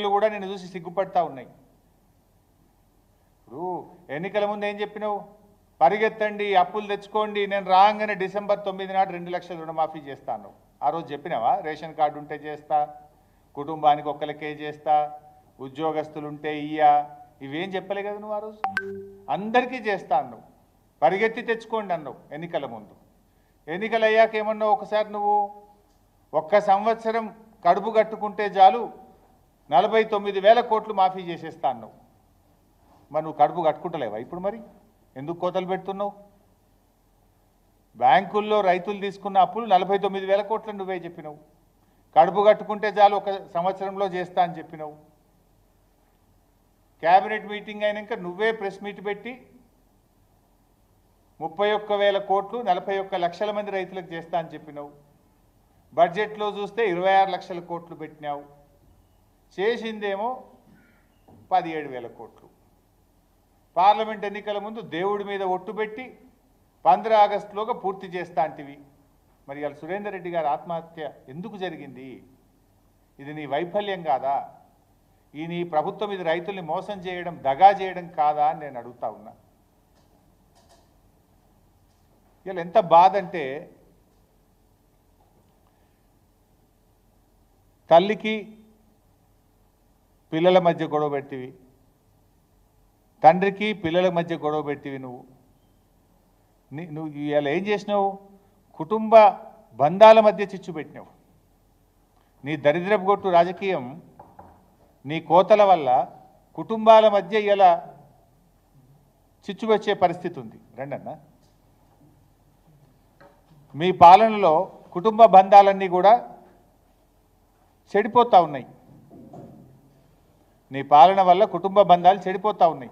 నాయకులు కూడా నేను చూసి సిగ్గుపడతా ఉన్నాయి ఇప్పుడు ఎన్నికల ముందు ఏం చెప్పినావు పరిగెత్తండి అప్పులు తెచ్చుకోండి నేను రాగానే డిసెంబర్ తొమ్మిది నాడు రెండు లక్షల రుణమాఫీ చేస్తాను ఆ రోజు చెప్పినావా రేషన్ కార్డు ఉంటే చేస్తా కుటుంబానికి ఒక్కరికే చేస్తా ఉద్యోగస్తులు ఉంటే ఇయ్యా ఇవేం చెప్పలే కదా నువ్వు ఆ రోజు అందరికీ చేస్తా అన్నావు పరిగెత్తి తెచ్చుకోండి అన్నావు ఎన్నికల ముందు ఎన్నికలు అయ్యాక ఏమన్నావు ఒకసారి నువ్వు ఒక్క సంవత్సరం కడుపు కట్టుకుంటే చాలు నలభై తొమ్మిది వేల కోట్లు మాఫీ చేసేస్తా అన్నావు మరి నువ్వు కడుపు కట్టుకుంటలేవా ఇప్పుడు మరి ఎందుకు కోతలు పెడుతున్నావు బ్యాంకుల్లో రైతులు తీసుకున్న అప్పులు నలభై తొమ్మిది వేల కోట్లు నువ్వే చెప్పినావు కడుపు కట్టుకుంటే చాలు ఒక సంవత్సరంలో చేస్తా అని చెప్పినావు క్యాబినెట్ మీటింగ్ అయినాక నువ్వే ప్రెస్ మీట్ పెట్టి ముప్పై ఒక్క వేల కోట్లు నలభై ఒక్క లక్షల మంది రైతులకు చేస్తా అని చెప్పినావు బడ్జెట్లో చూస్తే ఇరవై ఆరు లక్షల కోట్లు పెట్టినావు చేసిందేమో పదిహేడు వేల కోట్లు పార్లమెంట్ ఎన్నికల ముందు దేవుడి మీద ఒట్టు పెట్టి పంద్ర ఆగస్టులోగా పూర్తి చేస్తా అంటివి మరి ఇవాళ సురేందర్ రెడ్డి గారి ఆత్మహత్య ఎందుకు జరిగింది ఇది నీ వైఫల్యం కాదా ఈ నీ ప్రభుత్వం ఇది రైతుల్ని మోసం చేయడం దగా చేయడం కాదా అని నేను అడుగుతా ఉన్నా ఇలా ఎంత బాధ అంటే తల్లికి పిల్లల మధ్య గొడవ పెట్టివి తండ్రికి పిల్లల మధ్య గొడవ పెట్టివి నువ్వు నీ- నువ్వు ఇవాళ ఏం చేసినావు కుటుంబ బంధాల మధ్య చిచ్చు పెట్టినావు నీ దరిద్రపు గొట్టు రాజకీయం నీ కోతల వల్ల కుటుంబాల మధ్య ఇలా చిచ్చు వచ్చే పరిస్థితి ఉంది రండన్న మీ పాలనలో కుటుంబ బంధాలన్నీ కూడా చెడిపోతూ ఉన్నాయి నీ పాలన వల్ల కుటుంబ బంధాలు చెడిపోతూ ఉన్నాయి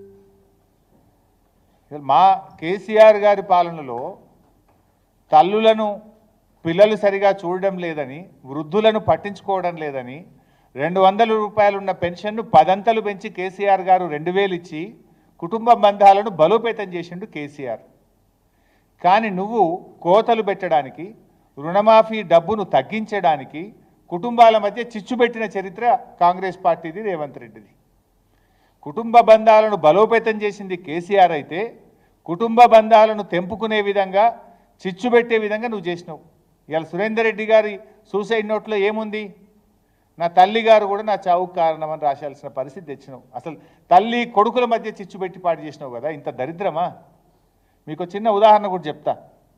మా కేసీఆర్ గారి పాలనలో తల్లులను పిల్లలు సరిగా చూడడం లేదని వృద్ధులను పట్టించుకోవడం లేదని రెండు వందల రూపాయలున్న పెన్షన్ను పదంతలు పెంచి కేసీఆర్ గారు రెండు వేలు ఇచ్చి కుటుంబ బంధాలను బలోపేతం చేసిండు కేసీఆర్ కానీ నువ్వు కోతలు పెట్టడానికి రుణమాఫీ డబ్బును తగ్గించడానికి కుటుంబాల మధ్య చిచ్చు పెట్టిన చరిత్ర కాంగ్రెస్ పార్టీది రేవంత్ రెడ్డిది కుటుంబ బంధాలను బలోపేతం చేసింది కేసీఆర్ అయితే కుటుంబ బంధాలను తెంపుకునే విధంగా చిచ్చు పెట్టే విధంగా నువ్వు చేసినావు ఇవాళ సురేందర్ రెడ్డి గారి సూసైడ్ నోట్లో ఏముంది నా తల్లి గారు కూడా నా చావుకు కారణమని రాశాల్సిన పరిస్థితి తెచ్చినావు అసలు తల్లి కొడుకుల మధ్య చిచ్చు పెట్టి పాటు చేసినావు కదా ఇంత దరిద్రమా మీకు ఒక చిన్న ఉదాహరణ కూడా చెప్తా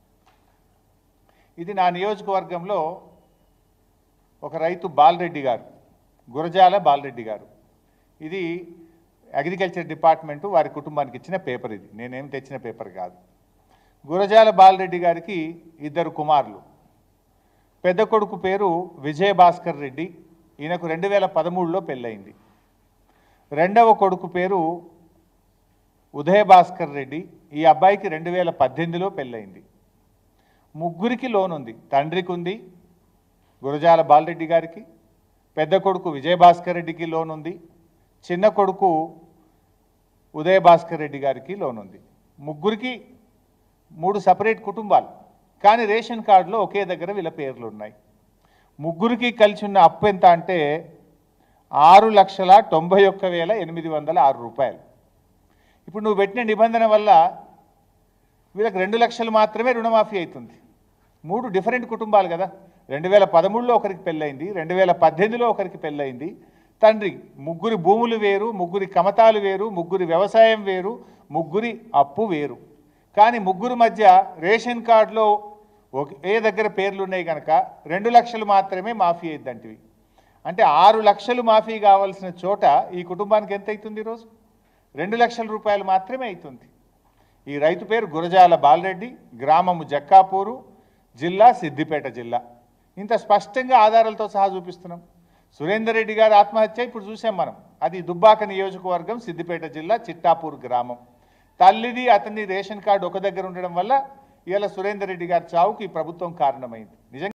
ఇది నా నియోజకవర్గంలో ఒక రైతు బాలరెడ్డి గారు గురజాల బాలరెడ్డి గారు ఇది అగ్రికల్చర్ డిపార్ట్మెంటు వారి కుటుంబానికి ఇచ్చిన పేపర్ ఇది నేనేం తెచ్చిన పేపర్ కాదు గురజాల బాలరెడ్డి గారికి ఇద్దరు కుమారులు పెద్ద కొడుకు పేరు విజయ భాస్కర్ రెడ్డి ఈయనకు రెండు వేల పదమూడులో పెళ్ళయింది రెండవ కొడుకు పేరు ఉదయ భాస్కర్ రెడ్డి ఈ అబ్బాయికి రెండు వేల పద్దెనిమిదిలో పెళ్ళయింది ముగ్గురికి లోన్ ఉంది తండ్రికి ఉంది గురజాల బాలరెడ్డి గారికి పెద్ద కొడుకు విజయభాస్కర్ రెడ్డికి లోన్ ఉంది చిన్న కొడుకు ఉదయ భాస్కర్ రెడ్డి గారికి లోన్ ఉంది ముగ్గురికి మూడు సపరేట్ కుటుంబాలు కానీ రేషన్ కార్డులో ఒకే దగ్గర వీళ్ళ పేర్లు ఉన్నాయి ముగ్గురికి కలిసి ఉన్న అప్పు ఎంత అంటే ఆరు లక్షల తొంభై ఒక్క వేల ఎనిమిది వందల ఆరు రూపాయలు ఇప్పుడు నువ్వు పెట్టిన నిబంధన వల్ల వీళ్ళకి రెండు లక్షలు మాత్రమే రుణమాఫీ అవుతుంది మూడు డిఫరెంట్ కుటుంబాలు కదా రెండు వేల పదమూడులో ఒకరికి పెళ్ళయింది రెండు వేల పద్దెనిమిదిలో ఒకరికి పెళ్ళయింది తండ్రి ముగ్గురి భూములు వేరు ముగ్గురి కమతాలు వేరు ముగ్గురి వ్యవసాయం వేరు ముగ్గురి అప్పు వేరు కానీ ముగ్గురు మధ్య రేషన్ కార్డులో ఒకే దగ్గర పేర్లు ఉన్నాయి కనుక రెండు లక్షలు మాత్రమే మాఫీ అయిందంటివి అంటే ఆరు లక్షలు మాఫీ కావాల్సిన చోట ఈ కుటుంబానికి ఎంత అవుతుంది ఈరోజు రెండు లక్షల రూపాయలు మాత్రమే అవుతుంది ఈ రైతు పేరు గురజాల బాలరెడ్డి గ్రామము జక్కాపూరు జిల్లా సిద్దిపేట జిల్లా ఇంత స్పష్టంగా ఆధారాలతో సహా చూపిస్తున్నాం సురేందర్ రెడ్డి గారి ఆత్మహత్య ఇప్పుడు చూసాం మనం అది దుబ్బాక నియోజకవర్గం సిద్దిపేట జిల్లా చిట్టాపూర్ గ్రామం తల్లిది అతని రేషన్ కార్డు ఒక దగ్గర ఉండడం వల్ల ఇవాళ సురేందర్ రెడ్డి గారి చావుకి ఈ ప్రభుత్వం కారణమైంది నిజంగా